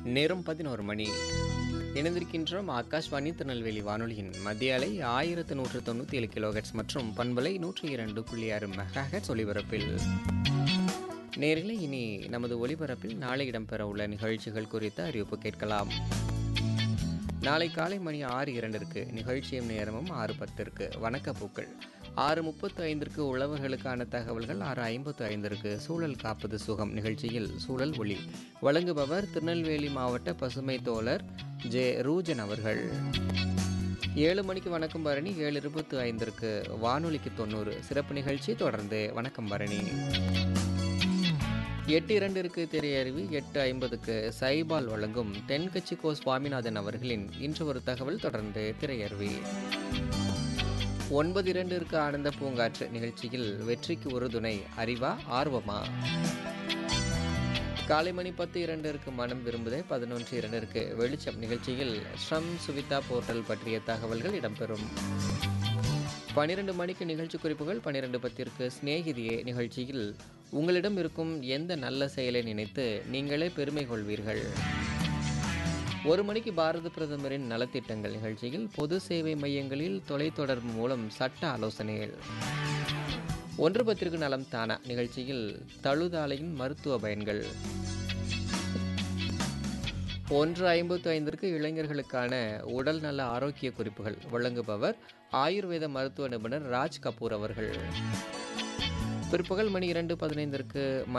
நேரம் பதினோரு மணி இணைந்திருக்கின்றோம் ஆகாஷ்வாணி திருநெல்வேலி வானொலியின் மத்திய அலை ஆயிரத்து நூற்று தொண்ணூற்றி ஏழு கிலோஹெட்ஸ் மற்றும் பண்பலை நூற்றி இரண்டு புள்ளி ஆறு மெகாஹெட்ஸ் ஒலிபரப்பில் நேரில் இனி நமது ஒலிபரப்பில் நாளை இடம்பெற உள்ள நிகழ்ச்சிகள் குறித்த அறிவிப்பு கேட்கலாம் நாளை காலை மணி ஆறு இரண்டிற்கு நிகழ்ச்சியும் நேரமும் ஆறு பத்திற்கு வணக்க பூக்கள் ஆறு முப்பத்து ஐந்திற்கு உழவர்களுக்கான தகவல்கள் ஆறு ஐம்பத்து ஐந்திற்கு சூழல் காப்பது சுகம் நிகழ்ச்சியில் சூழல் ஒளி வழங்குபவர் திருநெல்வேலி மாவட்ட பசுமை தோழர் ஜே ரூஜன் அவர்கள் ஏழு மணிக்கு வணக்கம் பரணி ஏழு இருபத்து ஐந்திற்கு வானொலிக்கு தொண்ணூறு சிறப்பு நிகழ்ச்சி தொடர்ந்து வணக்கம் பரணி எட்டு இரண்டிற்கு திரையறிவு எட்டு ஐம்பதுக்கு சைபால் வழங்கும் தென்கட்சி கோ சுவாமிநாதன் அவர்களின் இன்று ஒரு தகவல் தொடர்ந்து திரையறிவி ஒன்பது இரண்டிற்கு ஆனந்த பூங்காற்று நிகழ்ச்சியில் வெற்றிக்கு ஒரு துணை அறிவா ஆர்வமா காலை மணி பத்து இரண்டிற்கு மனம் விரும்புதே பதினொன்று இரண்டிற்கு வெளிச்சம் நிகழ்ச்சியில் ஸ்ரம் சுவிதா போர்ட்டல் பற்றிய தகவல்கள் இடம்பெறும் பனிரெண்டு மணிக்கு நிகழ்ச்சி குறிப்புகள் பன்னிரெண்டு பத்திற்கு சிநேகிதியே நிகழ்ச்சியில் உங்களிடம் இருக்கும் எந்த நல்ல செயலை நினைத்து நீங்களே பெருமை கொள்வீர்கள் ஒரு மணிக்கு பாரத பிரதமரின் நலத்திட்டங்கள் நிகழ்ச்சியில் பொது சேவை மையங்களில் தொலைத்தொடர்பு மூலம் சட்ட ஆலோசனைகள் ஒன்று பத்திற்கு நலம் தானா நிகழ்ச்சியில் தழுதாலையின் மருத்துவ பயன்கள் ஒன்று ஐம்பத்து ஐந்திற்கு இளைஞர்களுக்கான உடல் நல ஆரோக்கிய குறிப்புகள் வழங்குபவர் ஆயுர்வேத மருத்துவ நிபுணர் ராஜ் கபூர் அவர்கள் பிற்பகல் மணி இரண்டு பதினைந்திற்கு